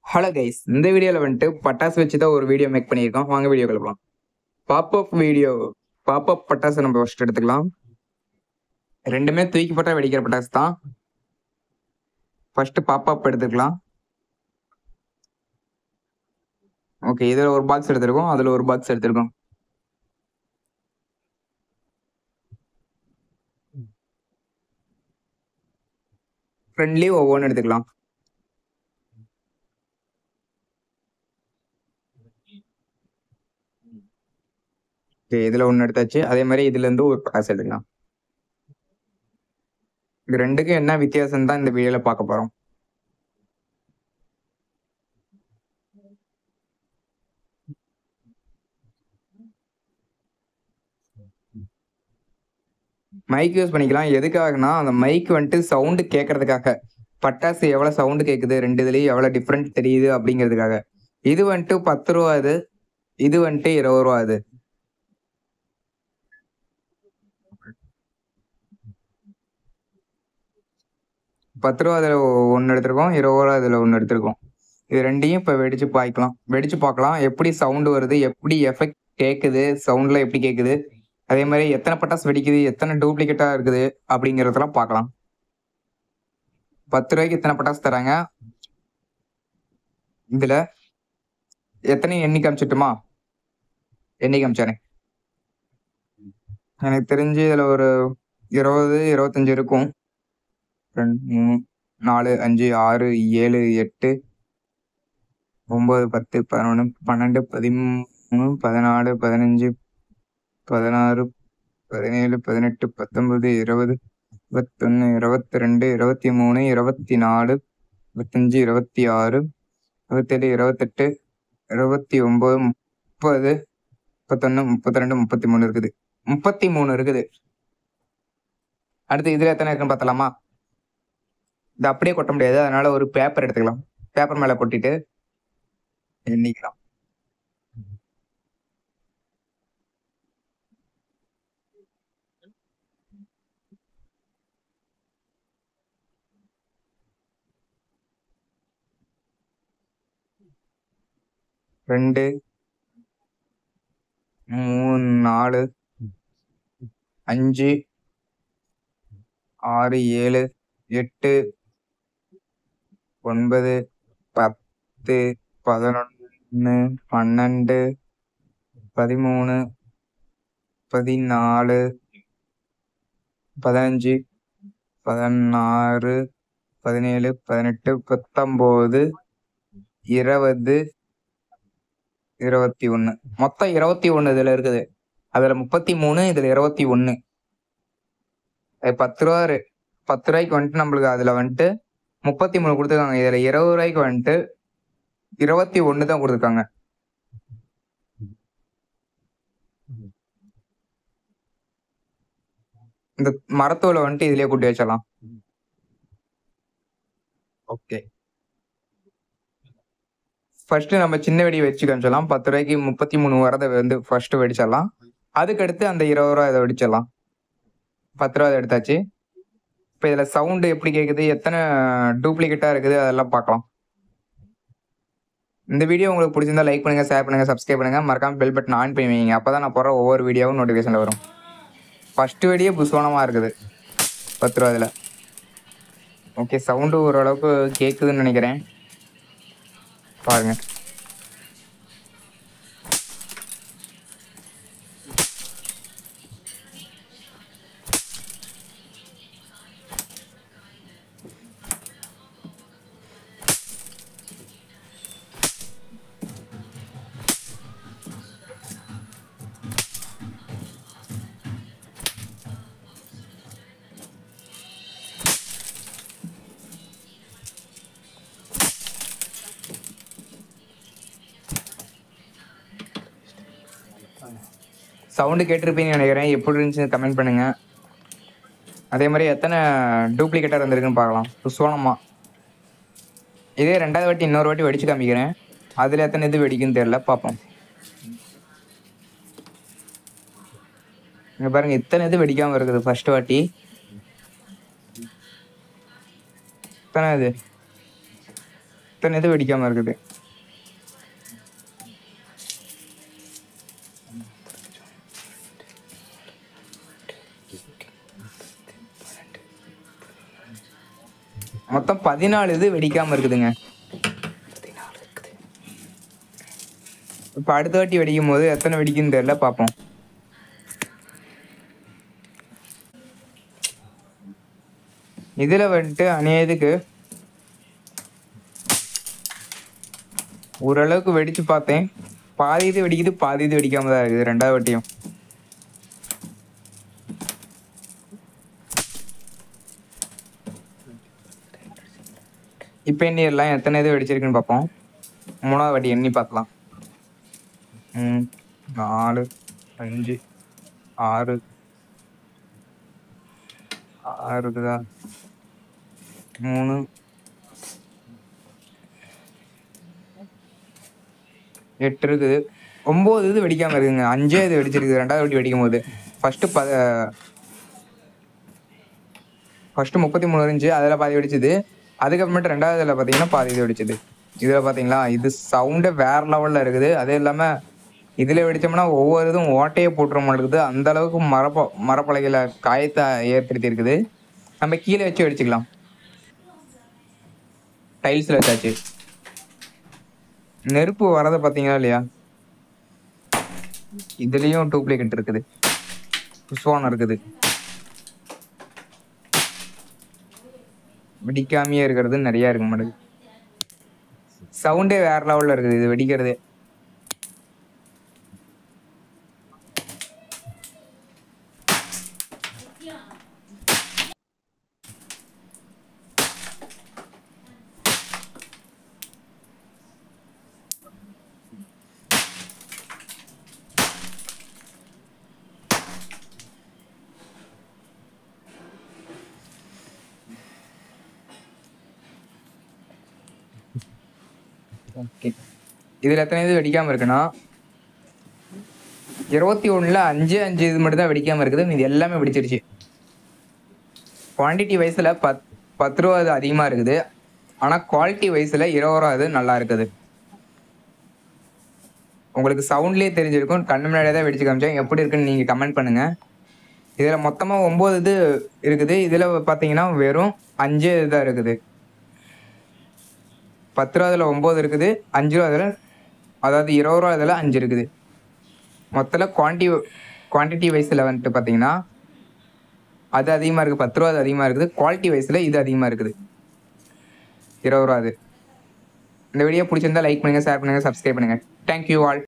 hello guys இந்த வீடியோவில் வந்துட்டு பட்டாசு வச்சு தான் ஒரு வீடியோ மேக் பண்ணியிருக்கோம் வாங்க வீடியோ கிளப்பலாம் பாப்அப் வீடியோ பாப்அப் பட்டாசு நம்ம ஃபஸ்ட் எடுத்துக்கலாம் ரெண்டுமே தூக்கி போட்டால் வெடிக்கிற பட்டாசு தான் ஃபர்ஸ்ட் பாப்அப் எடுத்துக்கலாம் ஓகே இதில் ஒரு பாக்ஸ் எடுத்திருக்கோம் அதில் ஒரு பாக்ஸ் எடுத்திருக்கோம் ஃப்ரெண்ட்லி ஒவ்வொன்று எடுத்துக்கலாம் ஓகே இதில் ஒன்று எடுத்தாச்சு அதே மாதிரி இதுலேருந்து ஒரு பட்டாசு எடுக்கலாம் இது ரெண்டுக்கும் என்ன வித்தியாசம் தான் இந்த வீடியோவில் பார்க்க போகிறோம் மைக் யூஸ் பண்ணிக்கலாம் எதுக்காகனா அந்த மைக் வந்துட்டு சவுண்டு கேட்கறதுக்காக பட்டாசு எவ்வளோ சவுண்டு கேட்குது ரெண்டு இதுலேயும் எவ்வளோ டிஃப்ரெண்ட் தெரியுது அப்படிங்கிறதுக்காக இது வந்துட்டு பத்து ரூபா இது இது வந்துட்டு இருபது ரூபா இது பத்து ரூபா அதில் ஒன்று எடுத்திருக்கோம் இருபது ரூபா அதில் ஒன்று எடுத்திருக்கோம் இது ரெண்டையும் இப்போ வெடிச்சு பாய்க்கலாம் வெடிச்சு பார்க்கலாம் எப்படி சவுண்டு வருது எப்படி எஃபெக்ட் கேட்குது சவுண்டில் எப்படி கேட்குது அதே மாதிரி எத்தனை பட்டாசு வெடிக்குது எத்தனை டூப்ளிகேட்டாக இருக்குது அப்படிங்கிறதெல்லாம் பார்க்கலாம் பத்து ரூபாய்க்கு எத்தனை பட்டாசு தராங்க இதில் எத்தனை எண்ணி காமிச்சிட்டுமா எண்ணி காமிச்சாரேன் எனக்கு தெரிஞ்சு இதில் ஒரு இருபது இருபத்தஞ்சு இருக்கும் ரெண்டு மூணு நாலு அஞ்சு ஆறு ஏழு எட்டு ஒம்பது பத்து பதினொன்று பன்னெண்டு பதிமூணு பதினாலு பதினஞ்சு பதினாறு பதினேழு பதினெட்டு பத்தொன்பது இருபது இருபத்தொன்று இருபத்தி ரெண்டு இருபத்தி மூணு இருபத்தி நாலு இருபத்தஞ்சி இருபத்தி ஆறு இருபத்தேழு இருபத்தெட்டு இருபத்தி ஒம்பது முப்பது முப்பத்தொன்று முப்பத்தி ரெண்டு முப்பத்தி மூணு இருக்குது முப்பத்தி மூணு இருக்குது அடுத்து இதில் எத்தனை இருக்குன்னு பார்த்தலாமா இது அப்படியே கொட்ட முடியாது அதனால ஒரு பேப்பர் எடுத்துக்கலாம் பேப்பர் மேலே கொட்டிட்டு எண்ணிக்கலாம் ரெண்டு மூணு நாலு அஞ்சு ஆறு ஏழு எட்டு ஒன்பது பத்து பதினொன்று பன்னெண்டு பதிமூணு பதினாலு பதினஞ்சு பதினாறு பதினேழு பதினெட்டு பத்தொம்போது இருபது இருபத்தி ஒன்று மொத்தம் இருபத்தி ஒன்று இதில் இருக்குது அதில் முப்பத்தி மூணு இதில் இருபத்தி ஒன்று பத்து ரூபா ரெ- பத்து ரூபாய்க்கு வந்துட்டு நம்மளுக்கு அதில் வந்துட்டு முப்பத்தி மூணு கொடுத்துருக்காங்க இதில் இருபது ரூபாய்க்கு வந்துட்டு இருபத்தி ஒன்று தான் கொடுத்துருக்காங்க இந்த மரத்தோலை வந்துட்டு இதுலயே கூட்டி வச்சிடலாம் ஓகே ஃபர்ஸ்ட் நம்ம சின்ன வெடி வச்சு காமிச்சிடலாம் பத்து ரூபாய்க்கு முப்பத்தி மூணு வரதை வந்து ஃபர்ஸ்ட் வெடிச்சிடலாம் அதுக்கடுத்து அந்த இருபது ரூபா இதை வெடிச்சிடலாம் பத்து ரூபா இதை எடுத்தாச்சு இப்போ இதில் சவுண்டு எப்படி கேட்குது எத்தனை டூப்ளிகேட்டாக இருக்குது அதெல்லாம் பார்க்கலாம் இந்த வீடியோ உங்களுக்கு பிடிச்சிருந்தா லைக் பண்ணுங்க ஷேர் பண்ணுங்க சப்ஸ்கிரைப் பண்ணுங்க மறக்காம பெல் பட்டன் ஆன் பண்ணி வைங்க அப்போ தான் நான் போடுற ஒவ்வொரு வீடியோவும் நோட்டிஃபிகேஷனில் வரும் ஃபர்ஸ்ட் வெடியே புஸ்வானமாக இருக்குது பத்து ரூபா இதில் ஓகே சவுண்டு ஓரளவுக்கு கேட்குதுன்னு நினைக்கிறேன் பாருங்க சவுண்டு கேட்டிருப்பீங்கன்னு நினைக்கிறேன் எப்படி இருந்துச்சு கமெண்ட் பண்ணுங்க அதே மாதிரி எத்தனை டூப்ளிகேட்டாக இருந்திருக்குன்னு பார்க்கலாம் புஸ்வானமா இதே ரெண்டாவது வாட்டி இன்னொரு வாட்டி வெடிச்சு காமிக்கிறேன் அதில் எத்தனை இது வெடிக்குன்னு தெரியல பார்ப்போம் இங்க பாருங்க இத்தனை இது வெடிக்காம இருக்குது ஃபர்ஸ்ட் வாட்டி எத்தனை இது எத்தனை இது வெடிக்காமல் இருக்குது மொத்தம் பதினாலு இது வெடிக்காமல் இருக்குதுங்க இப்போ அடுத்த வாட்டி வெடிக்கும் போது எத்தனை வெடிக்குன்னு தெரியல பார்ப்போம் இதில் வந்துட்டு அநியாயத்துக்கு ஓரளவுக்கு வெடிச்சு பார்த்தேன் பாதி இது வெடிக்குது பாதி இது வெடிக்காம தான் இருக்குது ரெண்டாவது வாட்டியும் இப்போ எண்ணிடலாம் எத்தனை இது வெடிச்சிருக்குன்னு பார்ப்போம் மூணாவது வாட்டி எண்ணி பார்க்கலாம் ம் நாலு அஞ்சு ஆறு ஆறு இருக்குதா மூணு எட்டு இருக்குது ஒம்பது இது வெடிக்காமல் இருக்குங்க அஞ்சே இது வெடிச்சிருக்குது ரெண்டாவது வாட்டி வெடிக்கும் போது ஃபஸ்ட்டு ப ஃபஸ்ட்டு முப்பத்தி மூணு இருந்துச்சு அதில் பாதி வெடிச்சது அதுக்கப்புறமேட்டு ரெண்டாவது இதில் பார்த்தீங்கன்னா பாதி இது வெடிச்சது இதில் பார்த்தீங்களா இது சவுண்டே வேற லெவலில் இருக்குது அதே இல்லாமல் இதில் வெடிச்சோம்னா ஒவ்வொரு இதுவும் ஓட்டையே போட்டுற மாதிரி இருக்குது அந்த அளவுக்கு மரப்ப மரப்பலகையில் காயத்தை ஏற்படுத்தி இருக்குது நம்ம கீழே வச்சு வெடிச்சுக்கலாம் டைல்ஸில் வச்சாச்சு நெருப்பு வரதை பார்த்தீங்களா இல்லையா இதுலேயும் டூப்ளிகேட் இருக்குது புஷ்வானம் இருக்குது வெடிக்காமையே இருக்கிறது நிறைய இருக்கு மாட்டேங்குது சவுண்டே வேற லெவலில் இருக்குது இது வெடிக்கிறதே ஓகே இதில் எத்தனை இது வெடிக்காமல் இருக்குன்னா இருபத்தி ஒன்றில் அஞ்சு அஞ்சு இது மட்டும் தான் வெடிக்காமல் இருக்குது இது எல்லாமே வெடிச்சிருச்சு குவான்டிட்டி வைஸில் பத் பத்து ரூபா இது அதிகமாக இருக்குது ஆனால் குவாலிட்டி வைஸில் இருபது ரூபா இது நல்லா இருக்குது உங்களுக்கு சவுண்ட்லேயே தெரிஞ்சிருக்கும் கண்ணு முன்னாடியே தான் வெடிச்சு காமிச்சேன் எப்படி இருக்குன்னு நீங்கள் கமெண்ட் பண்ணுங்கள் இதில் மொத்தமாக ஒம்பது இது இருக்குது இதில் பார்த்தீங்கன்னா வெறும் அஞ்சு இதுதான் இருக்குது பத்து ரூபா இதில் ஒம்பது இருக்குது அஞ்சு ரூபா இதில் அதாவது இருபது ரூபா இதில் அஞ்சு இருக்குது மொத்தத்தில் குவான்டி குவான்டிட்டி வைஸில் வந்துட்டு பார்த்தீங்கன்னா அது அதிகமாக இருக்குது பத்து ரூபா அது அதிகமாக இருக்குது குவாலிட்டி வைஸில் இது அதிகமாக இருக்குது இருபது ரூபா அது இந்த வீடியோ பிடிச்சிருந்தா லைக் பண்ணுங்கள் ஷேர் பண்ணுங்கள் சப்ஸ்கிரைப் பண்ணுங்கள் தேங்க்யூ ஆல்